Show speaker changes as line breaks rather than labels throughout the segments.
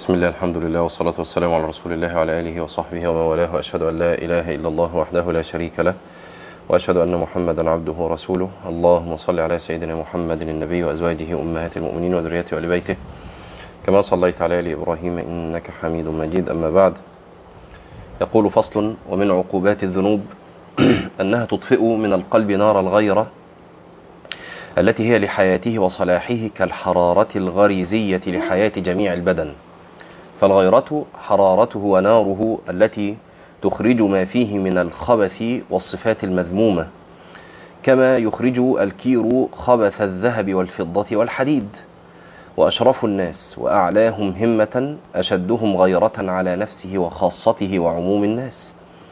بسم الله الحمد لله والصلاة والسلام على رسول الله وعلى آله وصحبه ومن والاه وأشهد أن لا إله إلا الله وحده لا شريك له وأشهد أن محمدا عبده ورسوله اللهم صل على سيدنا محمد النبي وأزواجه أمهات المؤمنين وذريته وآل بيته كما صليت على آل إبراهيم إنك حميد مجيد أما بعد يقول فصل ومن عقوبات الذنوب أنها تطفئ من القلب نار الغيرة التي هي لحياته وصلاحه كالحرارة الغريزية لحياة جميع البدن فالغيرة حرارته وناره التي تخرج ما فيه من الخبث والصفات المذمومة كما يخرج الكير خبث الذهب والفضة والحديد وأشرف الناس وأعلاهم همة أشدهم غيرة على نفسه وخاصته وعموم الناس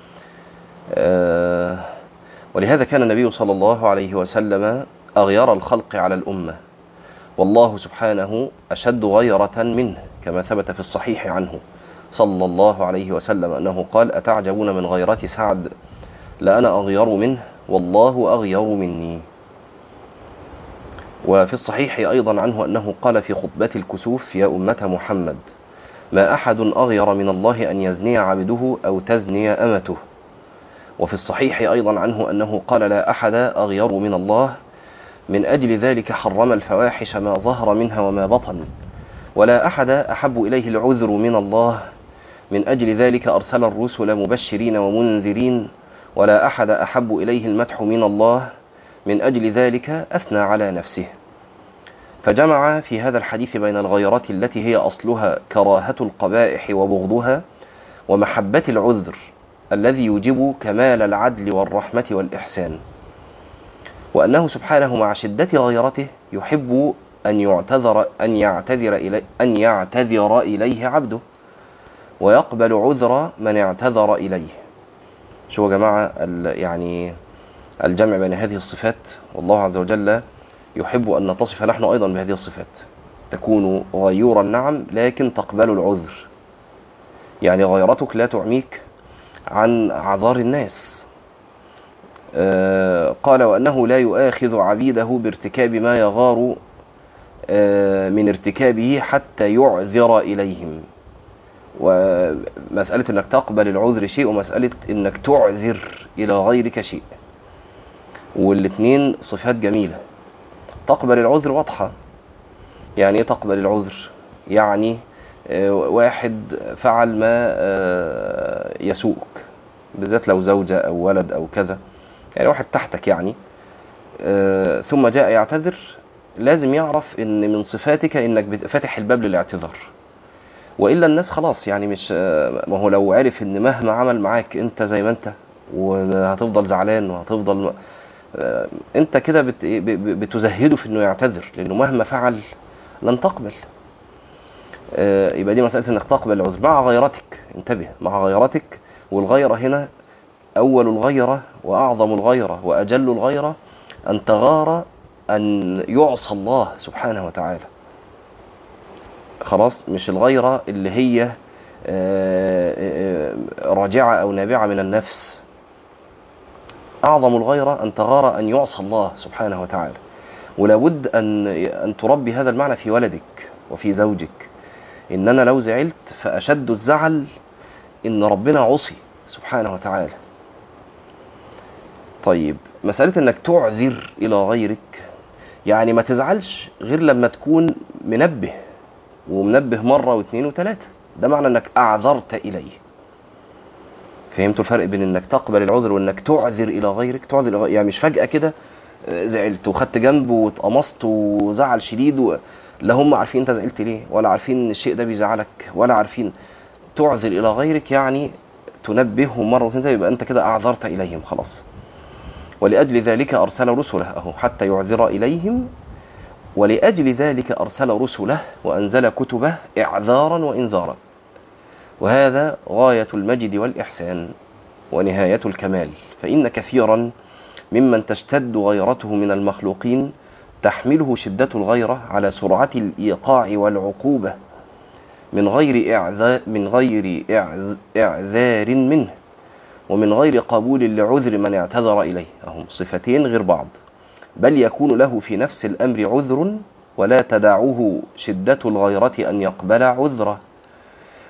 آه ولهذا كان النبي صلى الله عليه وسلم أغير الخلق على الأمة والله سبحانه أشد غيرة منه كما ثبت في الصحيح عنه صلى الله عليه وسلم أنه قال أتعجبون من غيرة سعد لأنا أغير منه والله أغير مني وفي الصحيح أيضا عنه أنه قال في خطبة الكسوف يا أمة محمد ما أحد أغير من الله أن يزني عبده أو تزني أمته وفي الصحيح أيضا عنه أنه قال لا أحد أغير من الله من أجل ذلك حرم الفواحش ما ظهر منها وما بطن ولا أحد أحب إليه العذر من الله من أجل ذلك أرسل الرسل مبشرين ومنذرين ولا أحد أحب إليه المدح من الله من أجل ذلك أثنى على نفسه فجمع في هذا الحديث بين الغيرة التي هي أصلها كراهة القبائح وبغضها ومحبة العذر الذي يوجب كمال العدل والرحمة والإحسان وأنه سبحانه مع شدة غيرته يحب أن يعتذر أن يعتذر إلي أن يعتذر إليه عبده ويقبل عذر من اعتذر إليه شو يا جماعة يعني الجمع بين هذه الصفات والله عز وجل يحب أن نتصف نحن أيضا بهذه الصفات تكون غيورا نعم لكن تقبل العذر يعني غيرتك لا تعميك عن أعذار الناس قال وأنه لا يؤاخذ عبيده بارتكاب ما يغار من ارتكابه حتى يعذر إليهم ومسألة أنك تقبل العذر شيء ومسألة أنك تعذر إلى غيرك شيء والاثنين صفات جميلة تقبل العذر واضحة يعني ايه تقبل العذر يعني واحد فعل ما يسوءك بالذات لو زوجة أو ولد أو كذا يعني واحد تحتك يعني ثم جاء يعتذر لازم يعرف ان من صفاتك انك فاتح الباب للاعتذار والا الناس خلاص يعني مش ما هو لو عرف ان مهما عمل معاك انت زي ما انت وهتفضل زعلان وهتفضل انت كده بت... بتزهده في انه يعتذر لانه مهما فعل لن تقبل يبقى دي مساله انك تقبل العذر مع غيرتك انتبه مع غيرتك والغيره هنا اول الغيره واعظم الغيره واجل الغيره ان تغار أن يعصى الله سبحانه وتعالى خلاص مش الغيرة اللي هي راجعة أو نابعة من النفس أعظم الغيرة أن تغار أن يعصى الله سبحانه وتعالى ولابد أن أن تربي هذا المعنى في ولدك وفي زوجك إن أنا لو زعلت فأشد الزعل إن ربنا عصي سبحانه وتعالى طيب مسألة إنك تعذر إلى غيرك يعني ما تزعلش غير لما تكون منبه ومنبه مرة واثنين وثلاثة ده معنى انك اعذرت اليه فهمتوا الفرق بين انك تقبل العذر وانك تعذر الى غيرك تعذر إلى غيرك. يعني مش فجأة كده زعلت وخدت جنبه واتقمصت وزعل شديد و... لا هم عارفين انت زعلت ليه ولا عارفين ان الشيء ده بيزعلك ولا عارفين تعذر الى غيرك يعني تنبههم مرة واثنين يبقى انت كده اعذرت اليهم خلاص ولأجل ذلك أرسل رسله أهو حتى يعذر إليهم ولأجل ذلك أرسل رسله وأنزل كتبه إعذارا وإنذارا وهذا غاية المجد والإحسان ونهاية الكمال فإن كثيرا ممن تشتد غيرته من المخلوقين تحمله شدة الغيرة على سرعة الإيقاع والعقوبة من غير إعذار, من غير إعذار منه ومن غير قبول لعذر من اعتذر إليه هم صفتين غير بعض بل يكون له في نفس الأمر عذر ولا تدعه شدة الغيرة أن يقبل عذره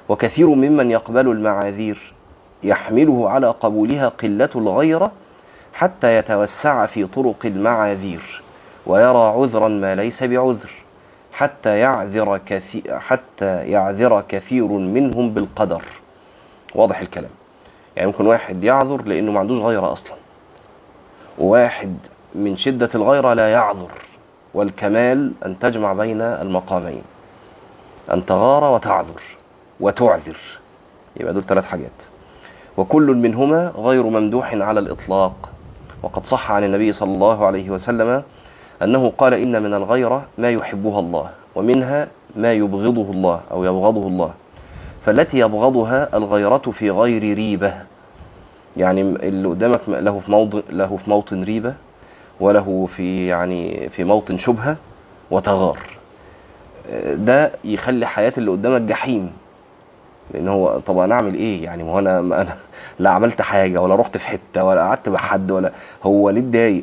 وكثير ممن يقبل المعاذير يحمله على قبولها قلة الغيرة حتى يتوسع في طرق المعاذير ويرى عذرا ما ليس بعذر حتى يعذر كثير حتى يعذر كثير منهم بالقدر واضح الكلام يعني ممكن واحد يعذر لانه ما عندوش غيره اصلا وواحد من شدة الغيرة لا يعذر والكمال أن تجمع بين المقامين أن تغار وتعذر وتعذر يبقى دول ثلاث حاجات وكل منهما غير ممدوح على الإطلاق وقد صح عن النبي صلى الله عليه وسلم أنه قال إن من الغيرة ما يحبها الله ومنها ما يبغضه الله أو يبغضه الله فالتي يبغضها الغيرة في غير ريبة يعني اللي قدامك له في موضع له في موطن ريبة وله في يعني في موطن شبهة وتغار ده يخلي حياة اللي قدامك جحيم لان هو طب انا اعمل ايه يعني ما هو انا ما انا لا عملت حاجه ولا رحت في حته ولا قعدت مع حد ولا هو ليه اتضايق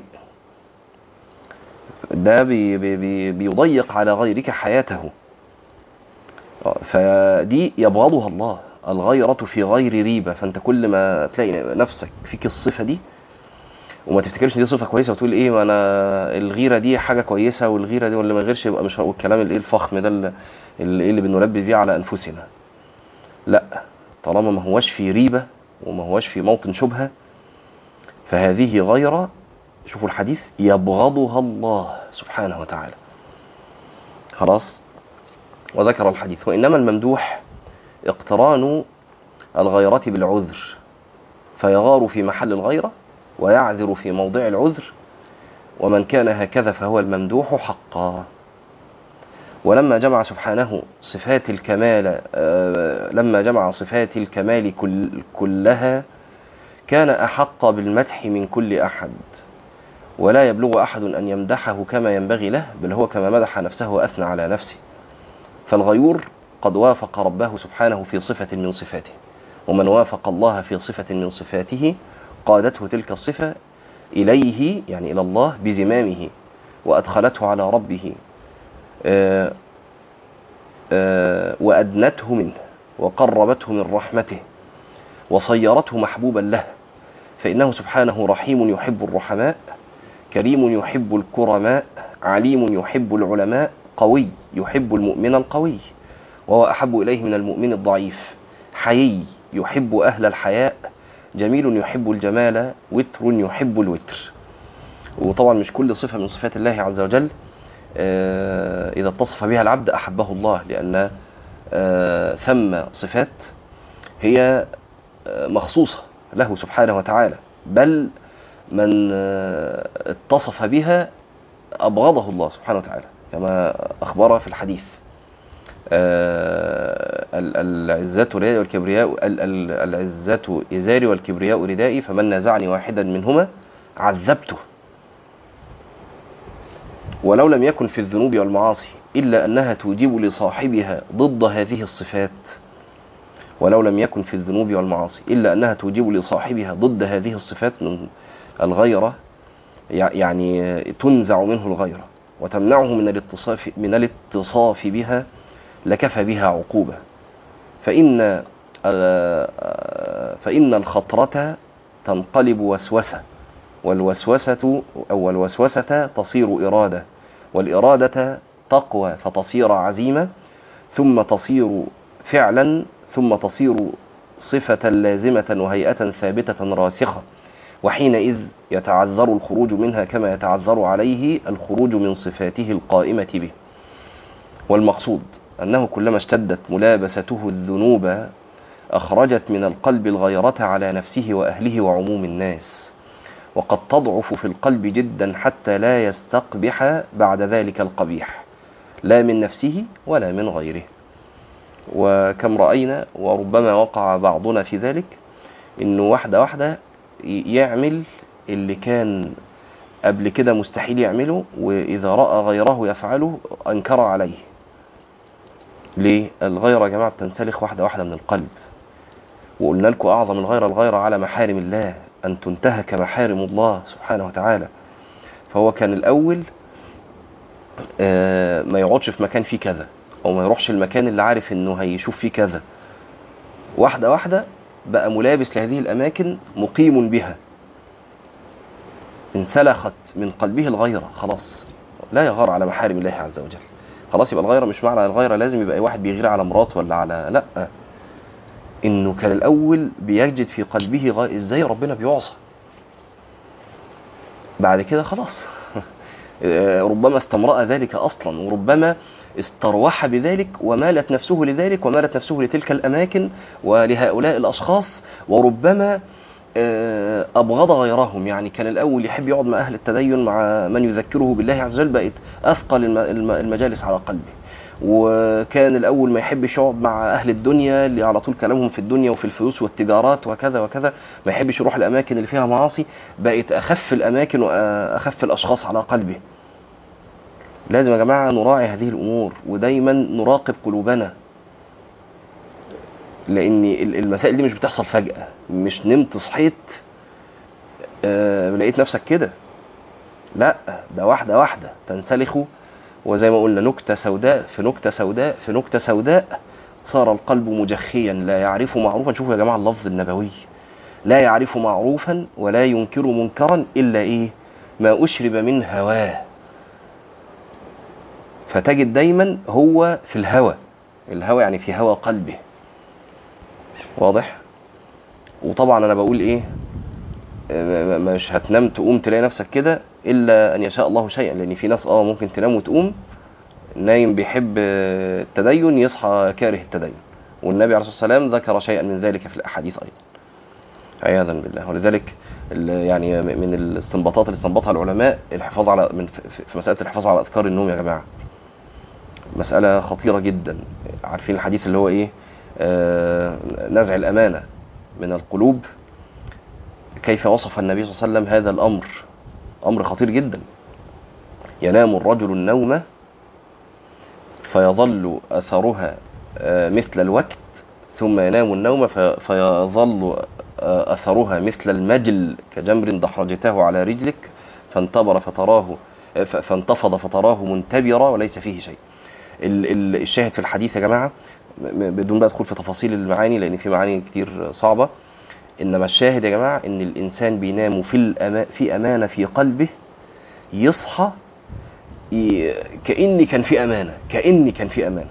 ده بي بي بي بيضيق على غيرك حياته فدي يبغضها الله الغيرة في غير ريبة فانت كل ما تلاقي نفسك فيك الصفة دي وما تفتكرش دي صفة كويسة وتقول ايه ما انا الغيرة دي حاجة كويسة والغيرة دي واللي ما يغيرش يبقى مش والكلام اللي الفخم ده اللي, اللي بنلبي بيه على انفسنا لا طالما ما هوش في ريبة وما هوش في موطن شبهة فهذه غيرة شوفوا الحديث يبغضها الله سبحانه وتعالى خلاص وذكر الحديث وإنما الممدوح اقتران الغيرة بالعذر فيغار في محل الغيرة ويعذر في موضع العذر ومن كان هكذا فهو الممدوح حقا ولما جمع سبحانه صفات الكمال لما جمع صفات الكمال كل كلها كان أحق بالمدح من كل أحد ولا يبلغ أحد أن يمدحه كما ينبغي له بل هو كما مدح نفسه وأثنى على نفسه فالغيور قد وافق ربه سبحانه في صفة من صفاته ومن وافق الله في صفة من صفاته قادته تلك الصفة إليه يعني إلى الله بزمامه وأدخلته على ربه آآ آآ وأدنته منه وقربته من رحمته وصيرته محبوبا له فإنه سبحانه رحيم يحب الرحماء كريم يحب الكرماء عليم يحب العلماء قوي يحب المؤمن القوي وهو أحب إليه من المؤمن الضعيف حيي يحب أهل الحياء جميل يحب الجمال وتر يحب الوتر وطبعا مش كل صفة من صفات الله عز وجل إذا اتصف بها العبد أحبه الله لأن ثم صفات هي مخصوصة له سبحانه وتعالى بل من اتصف بها أبغضه الله سبحانه وتعالى كما أخبر في الحديث العزة ردائي والكبرياء العزة إزاري والكبرياء ردائي فمن نازعني واحدا منهما عذبته ولو لم يكن في الذنوب والمعاصي إلا أنها توجب لصاحبها ضد هذه الصفات ولو لم يكن في الذنوب والمعاصي إلا أنها توجب لصاحبها ضد هذه الصفات من الغيرة يعني تنزع منه الغيرة وتمنعه من الاتصاف من الاتصاف بها لكفى بها عقوبة فإن فإن الخطرة تنقلب وسوسة والوسوسة أو الوسوسة تصير إرادة والإرادة تقوى فتصير عزيمة ثم تصير فعلا ثم تصير صفة لازمة وهيئة ثابتة راسخة وحينئذ يتعذر الخروج منها كما يتعذر عليه الخروج من صفاته القائمة به والمقصود أنه كلما اشتدت ملابسته الذنوب أخرجت من القلب الغيرة على نفسه وأهله وعموم الناس وقد تضعف في القلب جدا حتى لا يستقبح بعد ذلك القبيح لا من نفسه ولا من غيره وكم رأينا وربما وقع بعضنا في ذلك انه واحدة واحدة يعمل اللي كان قبل كده مستحيل يعمله وإذا رأى غيره يفعله أنكر عليه ليه؟ الغيرة يا جماعة بتنسلخ واحدة واحدة من القلب وقلنا لكم أعظم الغيرة الغيرة على محارم الله أن تنتهك محارم الله سبحانه وتعالى فهو كان الأول ما يقعدش في مكان فيه كذا أو ما يروحش المكان اللي عارف إنه هيشوف فيه كذا واحدة واحدة بقى ملابس لهذه الأماكن مقيم بها انسلخت من قلبه الغيرة خلاص لا يغار على محارم الله عز وجل خلاص يبقى الغيرة مش معنى الغيرة لازم يبقى واحد بيغير على مراته ولا على لا انه كان الاول بيجد في قلبه غير ازاي ربنا بيعصى بعد كده خلاص ربما استمرأ ذلك اصلا وربما استروح بذلك ومالت نفسه لذلك ومالت نفسه لتلك الاماكن ولهؤلاء الاشخاص وربما ابغض غيرهم يعني كان الاول يحب يقعد مع اهل التدين مع من يذكره بالله عز وجل بقت اثقل المجالس على قلبه وكان الاول ما يحبش يقعد مع اهل الدنيا اللي على طول كلامهم في الدنيا وفي الفلوس والتجارات وكذا وكذا ما يحبش يروح الاماكن اللي فيها معاصي بقت اخف الاماكن واخف الاشخاص على قلبه لازم يا جماعه نراعي هذه الامور ودايما نراقب قلوبنا لان المسائل دي مش بتحصل فجاه مش نمت صحيت آه لقيت نفسك كده لا ده واحده واحده تنسلخ وزي ما قلنا نكتة سوداء في نكتة سوداء في نكتة سوداء صار القلب مجخيا لا يعرف معروفا شوفوا يا جماعة اللفظ النبوي لا يعرف معروفا ولا ينكر منكرا إلا إيه ما أشرب من هواه فتجد دايما هو في الهوى الهوى يعني في هوى قلبه واضح وطبعا انا بقول ايه مش هتنام تقوم تلاقي نفسك كده الا ان يشاء الله شيئا لان في ناس اه ممكن تنام وتقوم نايم بيحب التدين يصحى كاره التدين والنبي عليه الصلاه والسلام ذكر شيئا من ذلك في الاحاديث ايضا عياذا بالله ولذلك يعني من الاستنباطات اللي استنبطها العلماء الحفاظ على من في مساله الحفاظ على اذكار النوم يا جماعه مساله خطيره جدا عارفين الحديث اللي هو ايه آه نزع الامانه من القلوب كيف وصف النبي صلى الله عليه وسلم هذا الامر امر خطير جدا ينام الرجل النوم فيظل اثرها مثل الوقت ثم ينام النوم فيظل اثرها مثل المجل كجمر دحرجته على رجلك فانتبر فتراه فانتفض فتراه منتبرا وليس فيه شيء الشاهد في الحديث يا جماعه بدون بقى ادخل في تفاصيل المعاني لان في معاني كتير صعبه انما الشاهد يا جماعه ان الانسان بينام في الأما في امانه في قلبه يصحى ي... كاني كان في امانه كاني كان في امانه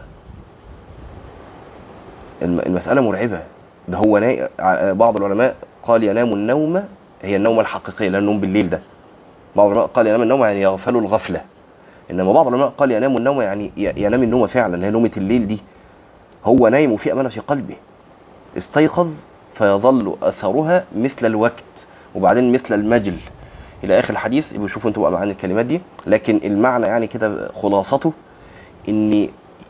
المساله مرعبه ده هو نا... بعض العلماء قال ينام النوم هي النوم الحقيقيه لا النوم بالليل ده بعض العلماء قال ينام النوم يعني يغفل الغفله انما بعض العلماء قال ينام النوم يعني ينام النوم فعلا هي نومه الليل دي هو نايم وفي امانه في قلبه استيقظ فيظل اثرها مثل الوقت وبعدين مثل المجل الى اخر الحديث يبقوا شوفوا انتوا بقى معاني الكلمات دي لكن المعنى يعني كده خلاصته ان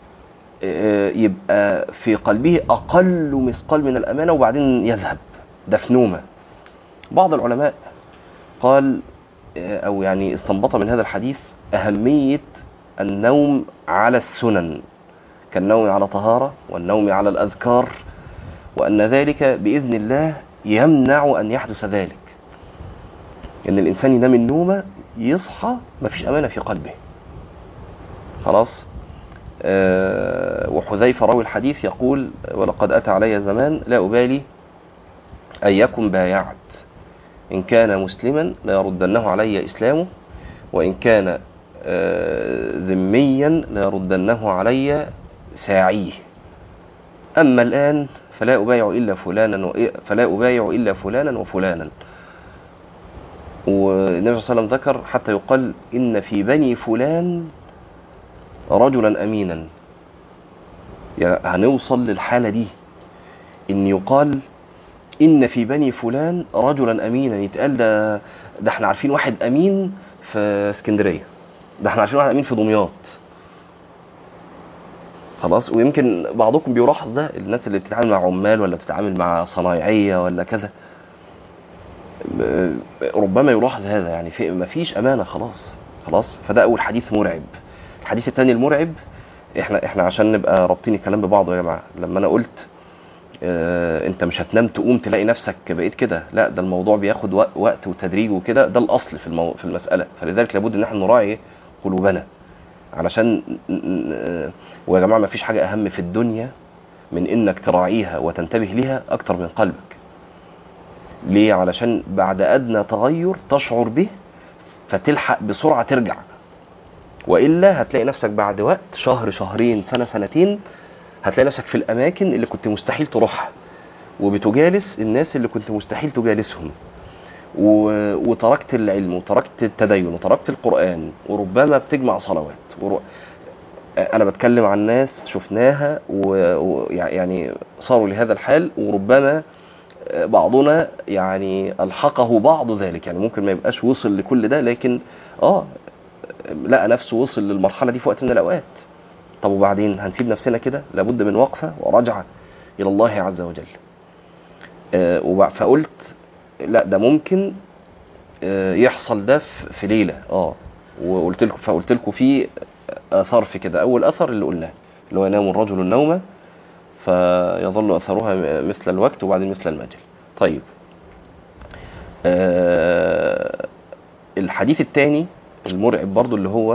يبقى في قلبه اقل مثقال من الامانه وبعدين يذهب ده في نومه بعض العلماء قال او يعني استنبط من هذا الحديث اهميه النوم على السنن كالنوم على طهاره والنوم على الاذكار وأن ذلك بإذن الله يمنع أن يحدث ذلك إن الإنسان ينام النوم يصحى ما فيش أمانة في قلبه خلاص أه وحذيفة راوي الحديث يقول ولقد أتى علي زمان لا أبالي أيكم بايعت إن كان مسلما ليردنه علي إسلامه وإن كان أه ذميا ليردنه علي ساعيه أما الآن فلا أبايع إلا فلانا و... فلا أبايع إلا فلانا وفلانا والنبي صلى الله عليه وسلم ذكر حتى يقال إن في بني فلان رجلا أمينا يعني هنوصل للحالة دي إن يقال إن في بني فلان رجلا أمينا يتقال ده ده احنا عارفين واحد أمين في اسكندرية ده احنا عارفين واحد أمين في دمياط خلاص ويمكن بعضكم بيلاحظ ده الناس اللي بتتعامل مع عمال ولا بتتعامل مع صنايعيه ولا كذا ربما يلاحظ هذا يعني في ما فيش امانه خلاص خلاص فده اول حديث مرعب الحديث الثاني المرعب احنا احنا عشان نبقى رابطين الكلام ببعضه يا جماعه لما انا قلت اه انت مش هتنام تقوم تلاقي نفسك بقيت كده لا ده الموضوع بياخد وقت وتدريج وكده ده الاصل في المو... في المساله فلذلك لابد ان احنا نراعي قلوبنا علشان ويا جماعه ما فيش حاجه اهم في الدنيا من انك تراعيها وتنتبه لها اكتر من قلبك ليه علشان بعد ادنى تغير تشعر به فتلحق بسرعه ترجع والا هتلاقي نفسك بعد وقت شهر شهرين سنه سنتين هتلاقي نفسك في الاماكن اللي كنت مستحيل تروحها وبتجالس الناس اللي كنت مستحيل تجالسهم و... وتركت العلم وتركت التدين وتركت القرآن وربما بتجمع صلوات ور... أنا بتكلم عن ناس شفناها ويعني و... صاروا لهذا الحال وربما بعضنا يعني ألحقه بعض ذلك يعني ممكن ما يبقاش وصل لكل ده لكن آه لقى نفسه وصل للمرحلة دي في وقت من الأوقات طب وبعدين هنسيب نفسنا كده لابد من وقفة ورجعة إلى الله عز وجل آه فقلت لا ده ممكن آه يحصل ده في ليله اه وقلت لكم فقلت لكم في اثار في كده اول اثر اللي قلناه اللي هو ينام الرجل النوم فيظل اثرها مثل الوقت وبعدين مثل المجل طيب آه الحديث الثاني المرعب برضو اللي هو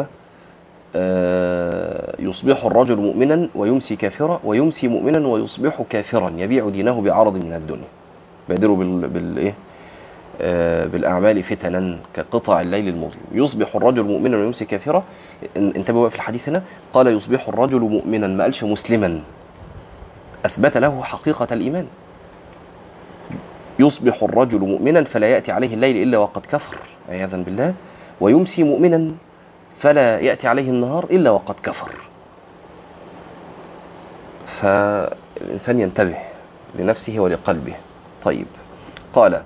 آه يصبح الرجل مؤمنا ويمسي كافرا ويمسي مؤمنا ويصبح كافرا يبيع دينه بعرض من الدنيا بادروا بال بالايه آه بالاعمال فتنا كقطع الليل المظلم يصبح الرجل مؤمنا ويمسي كافرا انتبهوا بقى في الحديث هنا قال يصبح الرجل مؤمنا ما قالش مسلما اثبت له حقيقه الايمان يصبح الرجل مؤمنا فلا ياتي عليه الليل الا وقد كفر عياذا بالله ويمسي مؤمنا فلا ياتي عليه النهار الا وقد كفر فالانسان ينتبه لنفسه ولقلبه طيب قال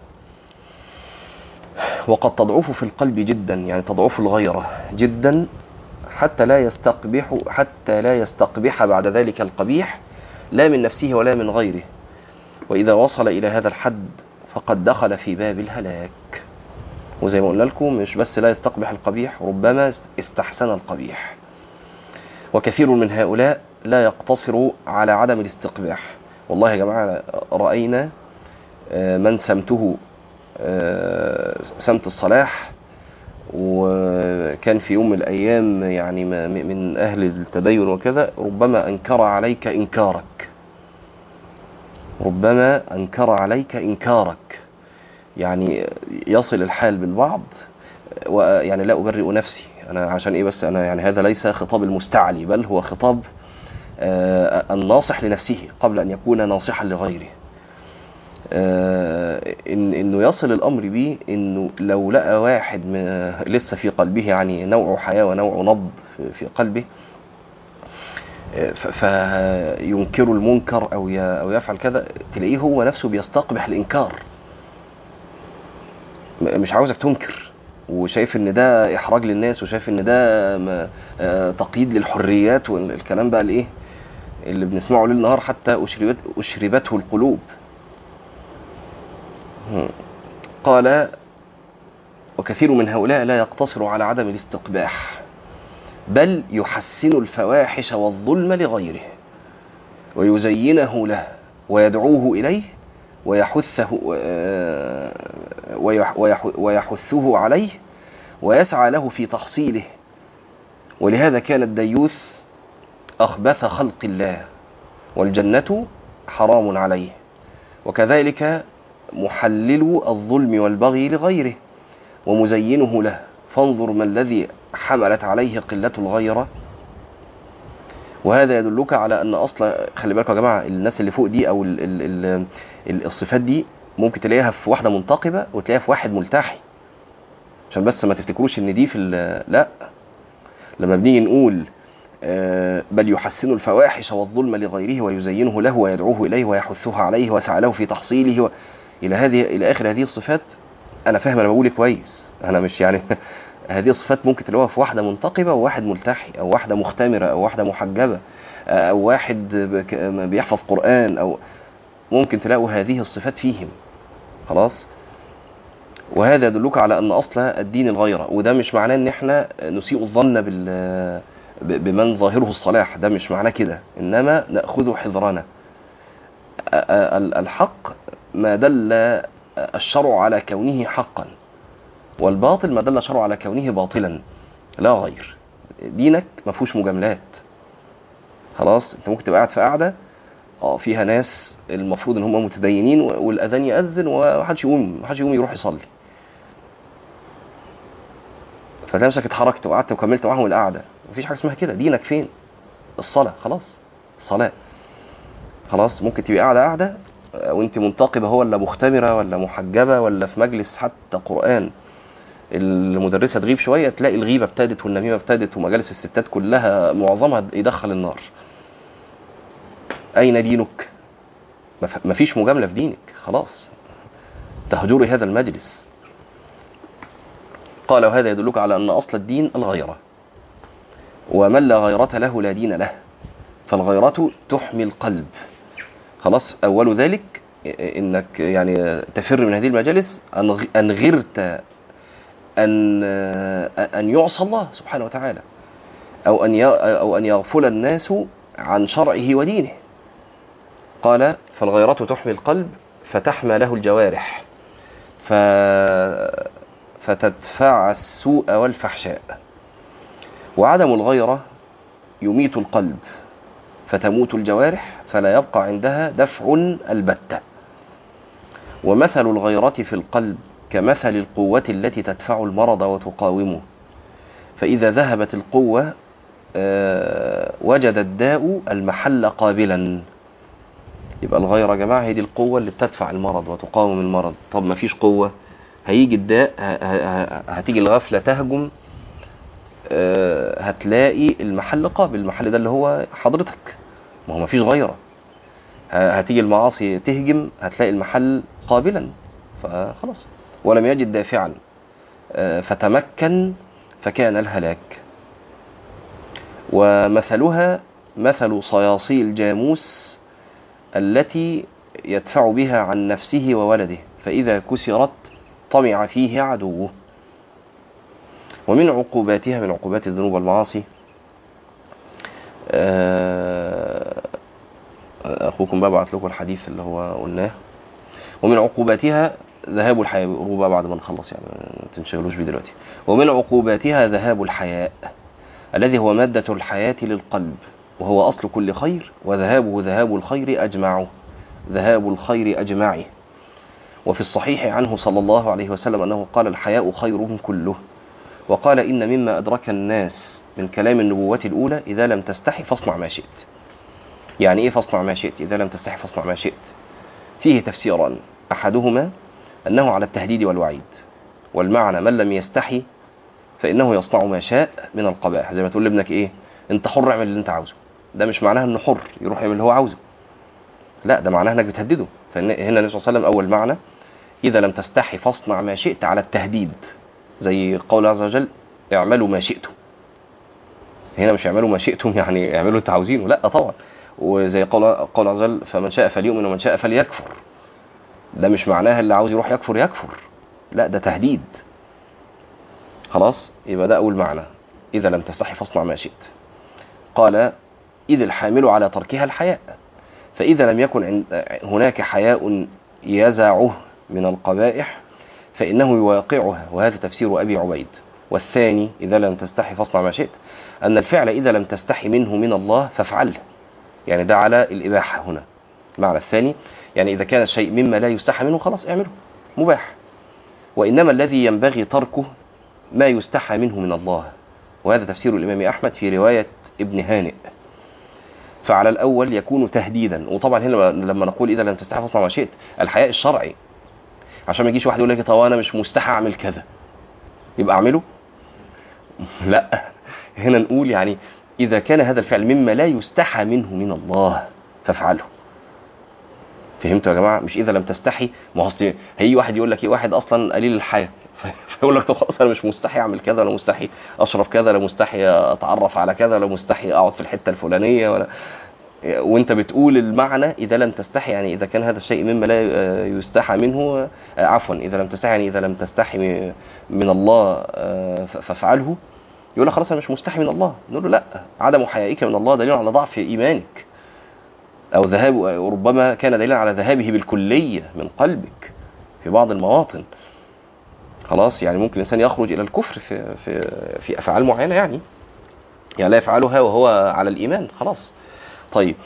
وقد تضعف في القلب جدا يعني تضعف الغيرة جدا حتى لا يستقبح حتى لا يستقبح بعد ذلك القبيح لا من نفسه ولا من غيره وإذا وصل إلى هذا الحد فقد دخل في باب الهلاك وزي ما قلنا لكم مش بس لا يستقبح القبيح ربما استحسن القبيح وكثير من هؤلاء لا يقتصر على عدم الاستقباح والله يا جماعة رأينا من سمته سمت الصلاح وكان في يوم من الأيام يعني من أهل التدين وكذا ربما أنكر عليك إنكارك ربما أنكر عليك إنكارك يعني يصل الحال بالبعض ويعني لا أبرئ نفسي أنا عشان إيه بس أنا يعني هذا ليس خطاب المستعلي بل هو خطاب الناصح لنفسه قبل أن يكون ناصحا لغيره آه إن انه يصل الامر بيه انه لو لقى واحد لسه في قلبه يعني نوع حياه ونوع نبض في قلبه آه فينكر المنكر او او يفعل كذا تلاقيه هو نفسه بيستقبح الانكار مش عاوزك تنكر وشايف ان ده احراج للناس وشايف ان ده آه تقييد للحريات والكلام بقى الايه اللي بنسمعه ليل نهار حتى اشربت اشربته القلوب قال وكثير من هؤلاء لا يقتصر على عدم الاستقباح بل يحسن الفواحش والظلم لغيره ويزينه له ويدعوه إليه ويحثه ويحثه عليه ويسعى له في تحصيله ولهذا كان الديوث أخبث خلق الله والجنة حرام عليه وكذلك محلل الظلم والبغي لغيره ومزينه له فانظر ما الذي حملت عليه قلة الغيرة وهذا يدلك على ان اصل خلي بالكم يا جماعه الناس اللي فوق دي او ال ال ال الصفات دي ممكن تلاقيها في واحده منتقبه وتلاقيها في واحد ملتحي عشان بس ما تفتكروش ان دي في لا لما بنيجي نقول بل يحسن الفواحش والظلم لغيره ويزينه له ويدعوه اليه ويحثه عليه ويسعى له في تحصيله و... الى هذه الى اخر هذه الصفات انا فاهم انا بقول كويس انا مش يعني هذه الصفات ممكن تلاقوها في واحده منتقبه وواحد ملتحي او واحده مختمره او واحده محجبه او واحد بيحفظ قران او ممكن تلاقوا هذه الصفات فيهم خلاص وهذا يدلك على ان اصل الدين الغيره وده مش معناه ان احنا نسيء الظن بال بمن ظاهره الصلاح ده مش معناه كده انما ناخذ حذرنا الحق ما دل الشرع على كونه حقا والباطل ما دل الشرع على كونه باطلا لا غير دينك ما فيهوش مجاملات خلاص انت ممكن تبقى قاعد في قاعده اه فيها ناس المفروض ان هم متدينين و- والاذان ياذن ومحدش يقوم محدش يقوم يروح يصلي فتمسك اتحركت وقعدت وكملت معاهم القعده مفيش حاجه اسمها كده دينك فين الصلاه خلاص الصلاه خلاص ممكن تبقى قاعده قاعده آه، وانت منتقبه هو ولا مختمره ولا محجبه ولا في مجلس حتى قران المدرسه تغيب شويه تلاقي الغيبه ابتدت والنميمه ابتدت ومجالس الستات كلها معظمها يدخل النار اين دينك مف- مفيش مجامله في دينك خلاص تهجري هذا المجلس قال وهذا يدلك على ان اصل الدين الغيره ومن لا غيرة له لا دين له فالغيرة تحمي القلب خلاص أول ذلك إنك يعني تفر من هذه المجالس أن غ- أن غرت أن أن يعصى الله سبحانه وتعالى أو أن ي- أو أن يغفل الناس عن شرعه ودينه قال فالغيرة تحمي القلب فتحمى له الجوارح ف فتدفع السوء والفحشاء وعدم الغيرة يميت القلب فتموت الجوارح فلا يبقى عندها دفع البتة ومثل الغيرة في القلب كمثل القوة التي تدفع المرض وتقاومه فإذا ذهبت القوة آه، وجد الداء المحل قابلا يبقى الغيرة يا جماعة هي دي القوة اللي بتدفع المرض وتقاوم المرض طب ما فيش قوة هيجي الداء ه- ه- ه- هتيجي الغفلة تهجم آه، هتلاقي المحل قابل المحل ده اللي هو حضرتك ما هو مفيش غيره ه- هتيجي المعاصي تهجم هتلاقي المحل قابلا فخلاص ولم يجد دافعا آه، فتمكن فكان الهلاك ومثلها مثل صياصي الجاموس التي يدفع بها عن نفسه وولده فإذا كسرت طمع فيه عدوه ومن عقوباتها من عقوبات الذنوب والمعاصي آه، أخوكم بقى بعت لكم الحديث اللي هو قلناه ومن عقوباتها ذهاب الحياء بيقولوا بقى بعد ما نخلص يعني ما تنشغلوش بيه دلوقتي ومن عقوباتها ذهاب الحياء الذي هو مادة الحياة للقلب وهو أصل كل خير وذهابه ذهاب الخير أجمعه ذهاب الخير أجمعه وفي الصحيح عنه صلى الله عليه وسلم أنه قال الحياء خير كله وقال إن مما أدرك الناس من كلام النبوة الأولى إذا لم تستحي فاصنع ما شئت يعني إيه فاصنع ما شئت إذا لم تستحي فاصنع ما شئت فيه تفسيران أحدهما أنه على التهديد والوعيد والمعنى من لم يستحي فإنه يصنع ما شاء من القبائح زي ما تقول لابنك إيه أنت حر اعمل اللي أنت عاوزه ده مش معناها إنه حر يروح يعمل اللي هو عاوزه لا ده معناها إنك بتهدده فهنا النبي صلى الله عليه وسلم أول معنى إذا لم تستحي فاصنع ما شئت على التهديد زي قول عز وجل اعملوا ما شئتم هنا مش اعملوا ما شئتم يعني اعملوا اللي انتوا عاوزينه لا طبعا وزي قول قول عز وجل فمن شاء فليؤمن ومن شاء فليكفر ده مش معناها اللي عاوز يروح يكفر يكفر لا ده تهديد خلاص يبقى ده اول معنى اذا لم تستحي فاصنع ما شئت قال اذ الحامل على تركها الحياء فاذا لم يكن عند هناك حياء يزعه من القبائح فإنه يواقعها وهذا تفسير أبي عبيد والثاني إذا لم تستحي فاصنع ما شئت أن الفعل إذا لم تستحي منه من الله فافعله يعني ده على الإباحة هنا المعنى الثاني يعني إذا كان الشيء مما لا يستحى منه خلاص اعمله مباح وإنما الذي ينبغي تركه ما يستحى منه من الله وهذا تفسير الإمام أحمد في رواية ابن هانئ فعلى الأول يكون تهديدا وطبعا هنا لما نقول إذا لم تستحي فاصنع ما شئت الحياء الشرعي عشان ما يجيش واحد يقول لك طب انا مش مستحى اعمل كذا يبقى اعمله لا هنا نقول يعني اذا كان هذا الفعل مما لا يستحى منه من الله فافعله فهمتوا يا جماعه مش اذا لم تستحي ما هو اصل هيجي واحد يقول لك ايه واحد اصلا قليل الحياه فيقول لك طب خلاص انا مش مستحي اعمل كذا ولا مستحي اشرب كذا ولا مستحي اتعرف على كذا ولا مستحي اقعد في الحته الفلانيه ولا وانت بتقول المعنى اذا لم تستحي يعني اذا كان هذا الشيء مما لا يستحى منه عفوا اذا لم تستحي يعني اذا لم تستحي من الله فافعله يقول لك خلاص انا مش مستحي من الله نقول له لا عدم حيائك من الله دليل على ضعف ايمانك او ذهاب ربما كان دليلا على ذهابه بالكليه من قلبك في بعض المواطن خلاص يعني ممكن الانسان يخرج الى الكفر في في في افعال معينه يعني يعني لا يفعلها وهو على الايمان خلاص طيب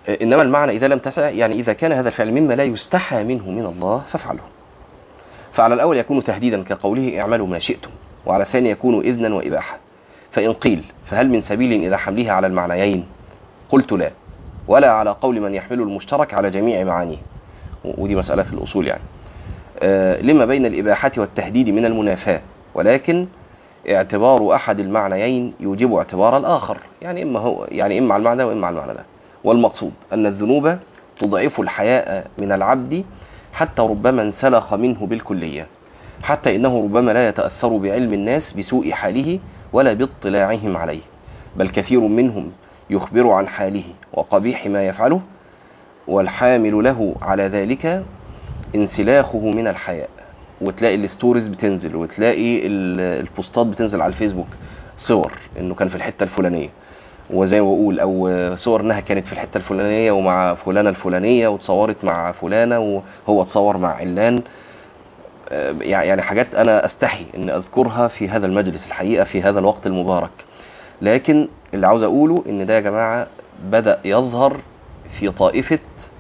إنما المعنى إذا لم تسع يعني إذا كان هذا الفعل مما لا يستحى منه من الله فافعله فعلى الأول يكون تهديدا كقوله اعملوا ما شئتم وعلى الثاني يكون إذنا وإباحة فإن قيل فهل من سبيل إلى حملها على المعنيين قلت لا ولا على قول من يحمل المشترك على جميع معانيه ودي مسألة في الأصول يعني آه لما بين الإباحة والتهديد من المنافاة ولكن اعتبار أحد المعنيين يوجب اعتبار الآخر يعني إما هو يعني إما على المعنى وإما على المعنى ده والمقصود أن الذنوب تضعف الحياء من العبد حتى ربما انسلخ منه بالكلية حتى إنه ربما لا يتأثر بعلم الناس بسوء حاله ولا باطلاعهم عليه بل كثير منهم يخبر عن حاله وقبيح ما يفعله والحامل له على ذلك انسلاخه من الحياء وتلاقي الستوريز بتنزل وتلاقي البوستات بتنزل على الفيسبوك صور انه كان في الحته الفلانيه وزي ما بقول او صور انها كانت في الحته الفلانيه ومع فلانه الفلانيه وتصورت مع فلانه وهو اتصور مع علان يعني حاجات انا استحي ان اذكرها في هذا المجلس الحقيقه في هذا الوقت المبارك لكن اللي عاوز اقوله ان ده يا جماعه بدا يظهر في طائفه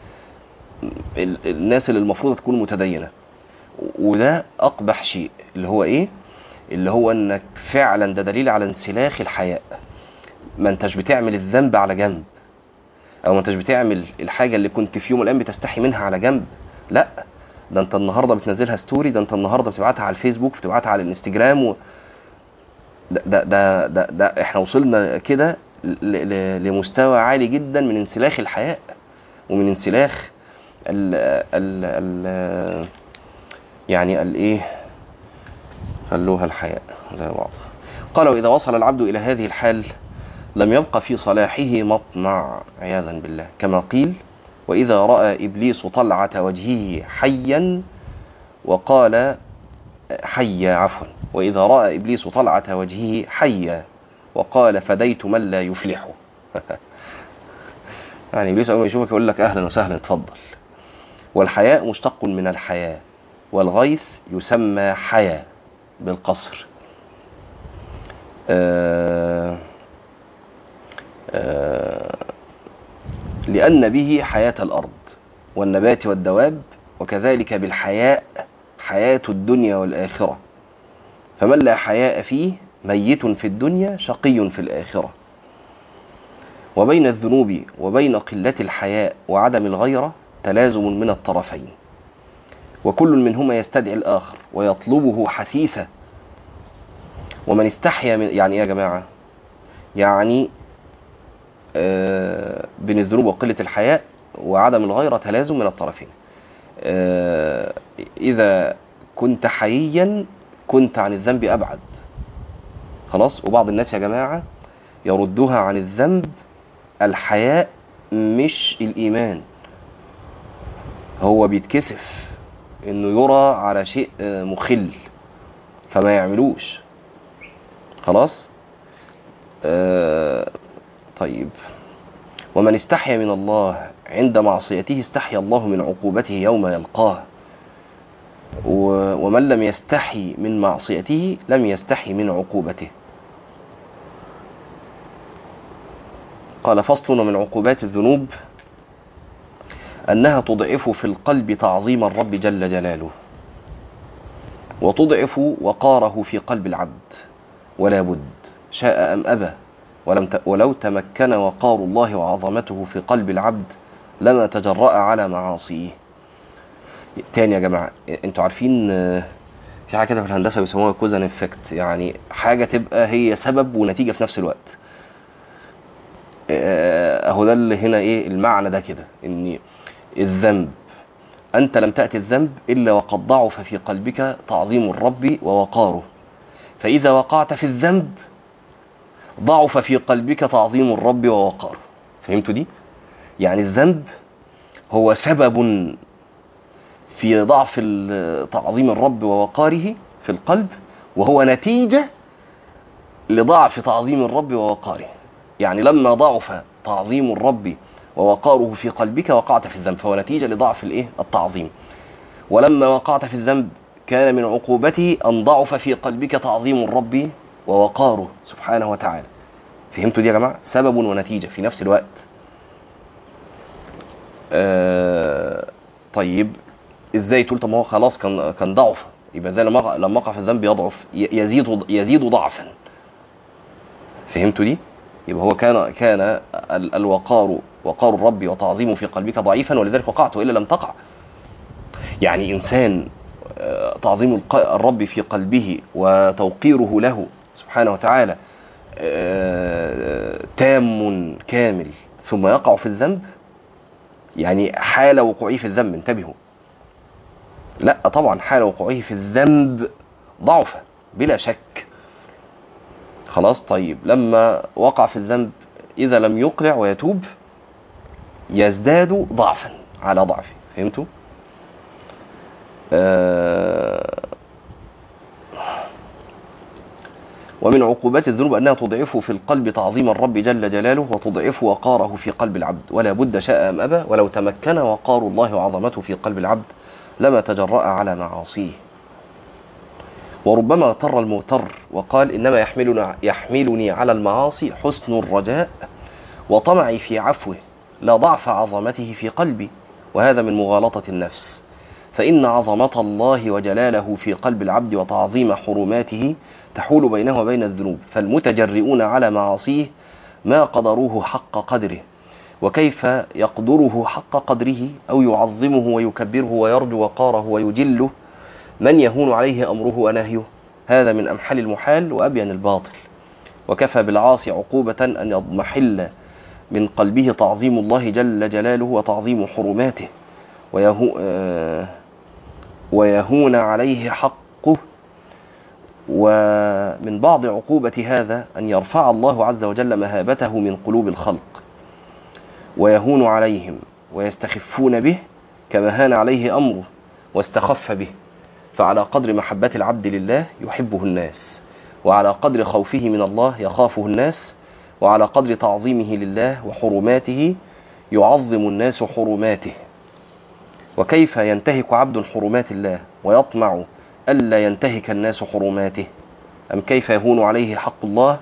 الناس اللي المفروض تكون متدينه وده اقبح شيء اللي هو ايه اللي هو انك فعلا ده دليل على انسلاخ الحياء ما انتش بتعمل الذنب على جنب او ما انتش بتعمل الحاجه اللي كنت في يوم من الايام بتستحي منها على جنب لا ده انت النهارده بتنزلها ستوري ده انت النهارده بتبعتها على الفيسبوك بتبعتها على الانستجرام و... ده, ده, ده, ده, ده احنا وصلنا كده لمستوى عالي جدا من انسلاخ الحياء ومن انسلاخ ال ال ال يعني الايه خلوها الحياء زي بعض قال واذا وصل العبد الى هذه الحال لم يبق في صلاحه مطمع عياذا بالله كما قيل واذا راى ابليس طلعه وجهه حيا وقال حيا عفوا واذا راى ابليس طلعه وجهه حيا وقال فديت من لا يفلح يعني ابليس اول ما يشوفك يقول لك اهلا وسهلا اتفضل والحياء مشتق من الحياه والغيث يسمى حيا بالقصر آه آه لأن به حياة الأرض والنبات والدواب وكذلك بالحياء حياة الدنيا والآخرة فمن لا حياء فيه ميت في الدنيا شقي في الآخرة وبين الذنوب وبين قلة الحياء وعدم الغيرة تلازم من الطرفين وكل منهما يستدعي الآخر ويطلبه حثيثا ومن استحيا من يعني ايه يا جماعة يعني آه بين الذنوب وقلة الحياء وعدم الغيرة تلازم من الطرفين آه إذا كنت حييا كنت عن الذنب أبعد خلاص وبعض الناس يا جماعة يردها عن الذنب الحياء مش الإيمان هو بيتكسف انه يرى على شيء مخل فما يعملوش خلاص آه طيب ومن استحيا من الله عند معصيته استحيا الله من عقوبته يوم يلقاه ومن لم يستحي من معصيته لم يستحي من عقوبته قال فصل ومن عقوبات الذنوب أنها تضعف في القلب تعظيم الرب جل جلاله وتضعف وقاره في قلب العبد ولا بد شاء أم أبى ولم ت... ولو تمكن وقار الله وعظمته في قلب العبد لما تجرأ على معاصيه تاني يا جماعة انتوا عارفين في حاجة كده في الهندسة بيسموها كوزن افكت يعني حاجة تبقى هي سبب ونتيجة في نفس الوقت اهو ده اللي هنا ايه المعنى ده كده ان الذنب أنت لم تأتي الذنب إلا وقد ضعف في قلبك تعظيم الرب ووقاره فإذا وقعت في الذنب ضعف في قلبك تعظيم الرب ووقاره فهمتوا دي؟ يعني الذنب هو سبب في ضعف تعظيم الرب ووقاره في القلب وهو نتيجة لضعف تعظيم الرب ووقاره يعني لما ضعف تعظيم الرب ووقاره في قلبك وقعت في الذنب فهو نتيجة لضعف الايه التعظيم ولما وقعت في الذنب كان من عقوبته أن ضعف في قلبك تعظيم الرب ووقاره سبحانه وتعالى فهمتوا دي يا جماعة سبب ونتيجة في نفس الوقت آه طيب ازاي تقول طب ما هو خلاص كان كان ضعف يبقى زي لما لما وقع في الذنب يضعف ي- يزيد يزيد ضعفا فهمتوا دي يبقى هو كان كان ال- الوقار وقار الرب وتعظيمه في قلبك ضعيفا ولذلك وقعت والا لم تقع يعني انسان آه، تعظيم الق- الرب في قلبه وتوقيره له سبحانه وتعالى آه، تام كامل ثم يقع في الذنب يعني حال وقوعه في الذنب انتبهوا لا طبعا حال وقوعه في الذنب ضعف بلا شك خلاص طيب لما وقع في الذنب إذا لم يقلع ويتوب يزداد ضعفا على ضعفه فهمتوا؟ آه ومن عقوبات الذنوب أنها تضعف في القلب تعظيم الرب جل جلاله وتضعف وقاره في قلب العبد ولا بد شاء أم أبى ولو تمكن وقار الله وعظمته في قلب العبد لما تجرأ على معاصيه وربما اغتر المغتر وقال إنما يحملنا يحملني على المعاصي حسن الرجاء وطمعي في عفوه لا ضعف عظمته في قلبي وهذا من مغالطة النفس فإن عظمة الله وجلاله في قلب العبد وتعظيم حرماته تحول بينه وبين الذنوب فالمتجرئون على معاصيه ما قدروه حق قدره وكيف يقدره حق قدره أو يعظمه ويكبره ويرجو وقاره ويجله من يهون عليه أمره ونهيه هذا من أمحل المحال وأبين الباطل وكفى بالعاصي عقوبة أن يضمحل من قلبه تعظيم الله جل جلاله وتعظيم حرماته ويهو آه ويهون عليه حقه ومن بعض عقوبة هذا أن يرفع الله عز وجل مهابته من قلوب الخلق ويهون عليهم ويستخفون به كما هان عليه أمره واستخف به فعلى قدر محبة العبد لله يحبه الناس وعلى قدر خوفه من الله يخافه الناس وعلى قدر تعظيمه لله وحرماته يعظم الناس حرماته وكيف ينتهك عبد حرمات الله ويطمع ألا ينتهك الناس حرماته أم كيف يهون عليه حق الله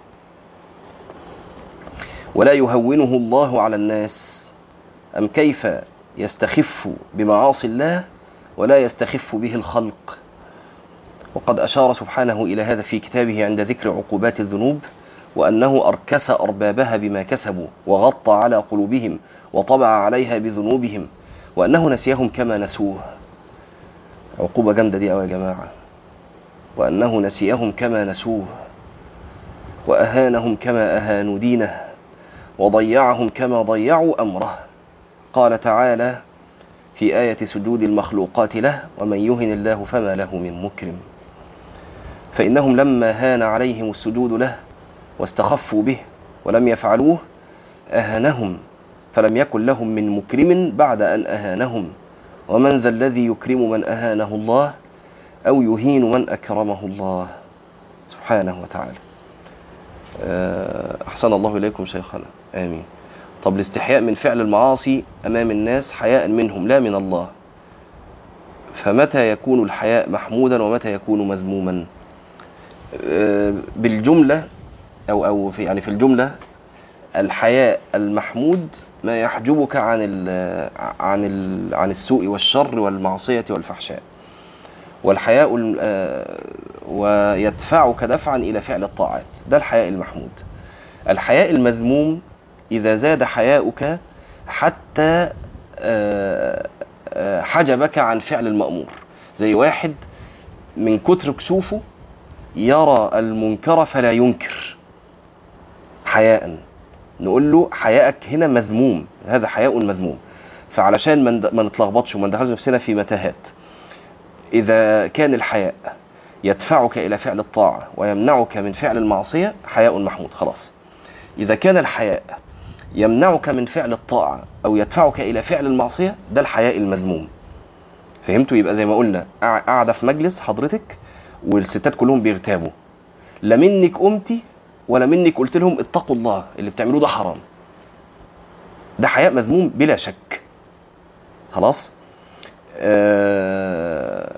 ولا يهونه الله على الناس أم كيف يستخف بمعاصي الله ولا يستخف به الخلق وقد أشار سبحانه إلى هذا في كتابه عند ذكر عقوبات الذنوب وأنه أركس أربابها بما كسبوا وغطى على قلوبهم وطبع عليها بذنوبهم وأنه نسيهم كما نسوه عقوبة جامدة دي أوي يا جماعة وأنه نسيهم كما نسوه وأهانهم كما أهانوا دينه وضيعهم كما ضيعوا أمره قال تعالى في آية سجود المخلوقات له ومن يهن الله فما له من مكرم فإنهم لما هان عليهم السجود له واستخفوا به ولم يفعلوه أهانهم فلم يكن لهم من مكرم بعد أن أهانهم ومن ذا الذي يكرم من أهانه الله أو يهين من أكرمه الله سبحانه وتعالى أحسن الله إليكم شيخنا آمين طب الاستحياء من فعل المعاصي أمام الناس حياء منهم لا من الله فمتى يكون الحياء محمودا ومتى يكون مذموما بالجملة أو أو في يعني في الجملة الحياء المحمود ما يحجبك عن ال عن ال عن السوء والشر والمعصية والفحشاء والحياء ويدفعك دفعا إلى فعل الطاعات ده الحياء المحمود الحياء المذموم إذا زاد حياؤك حتى حجبك عن فعل المأمور زي واحد من كتر كسوفه يرى المنكر فلا ينكر حياء نقول له حياءك هنا مذموم هذا حياء مذموم فعلشان ما نتلخبطش وما ندخلش نفسنا في متاهات إذا كان الحياء يدفعك إلى فعل الطاعة ويمنعك من فعل المعصية حياء محمود خلاص إذا كان الحياء يمنعك من فعل الطاعة أو يدفعك إلى فعل المعصية ده الحياء المذموم فهمتوا يبقى زي ما قلنا قاعدة في مجلس حضرتك والستات كلهم بيغتابوا لا منك قمتي ولا منك قلت لهم اتقوا الله اللي بتعملوه ده حرام ده حياء مذموم بلا شك خلاص آه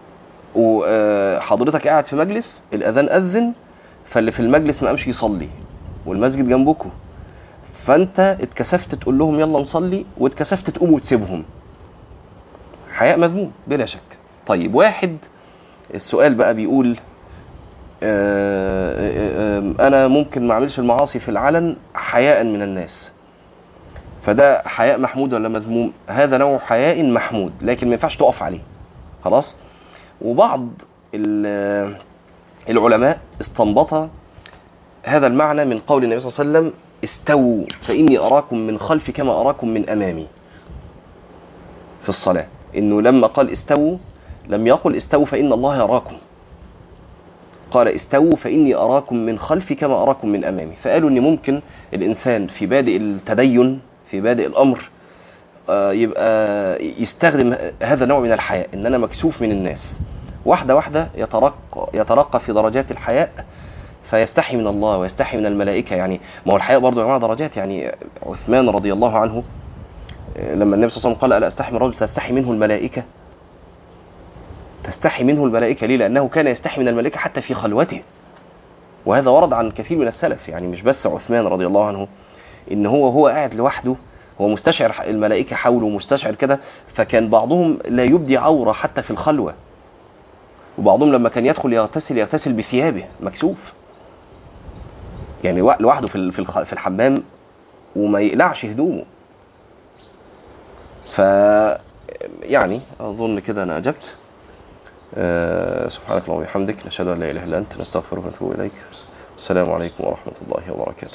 وحضرتك قاعد في مجلس الاذان اذن فاللي في المجلس ما قامش يصلي والمسجد جنبكم فانت اتكسفت تقول لهم يلا نصلي واتكسفت تقوم وتسيبهم حياء مذموم بلا شك طيب واحد السؤال بقى بيقول آه، آه، آه، انا ممكن ما اعملش المعاصي في العلن حياء من الناس فده حياء محمود ولا مذموم هذا نوع حياء محمود لكن ما ينفعش تقف عليه خلاص وبعض ال- العلماء استنبط هذا المعنى من قول النبي صلى الله عليه وسلم استووا فإني أراكم من خلفي كما أراكم من أمامي في الصلاة إنه لما قال استووا لم يقل استووا فإن الله يراكم قال استووا فإني أراكم من خلفي كما أراكم من أمامي فقالوا إن ممكن الإنسان في بادئ التدين في بادئ الأمر آه، يبقى يستخدم هذا النوع من الحياء إن أنا مكسوف من الناس واحدة واحدة يترقى يترقى في درجات الحياء فيستحي من الله ويستحي من الملائكة يعني ما هو الحياء برضه يا جماعة درجات يعني عثمان رضي الله عنه آه، لما النبي صلى الله عليه وسلم قال ألا أستحي من رجل تستحي منه الملائكة تستحي منه الملائكة ليه؟ لأنه كان يستحي من الملائكة حتى في خلوته وهذا ورد عن كثير من السلف يعني مش بس عثمان رضي الله عنه إن هو هو قاعد لوحده هو مستشعر الملائكة حوله مستشعر كده فكان بعضهم لا يبدي عورة حتى في الخلوة وبعضهم لما كان يدخل يغتسل يغتسل بثيابه مكسوف يعني لوحده في ال- في الخ- في الحمام وما يقلعش هدومه ف يعني اظن كده انا اجبت آه، سبحانك اللهم وبحمدك نشهد ان لا اله الا انت نستغفرك ونتوب اليك السلام عليكم ورحمه الله وبركاته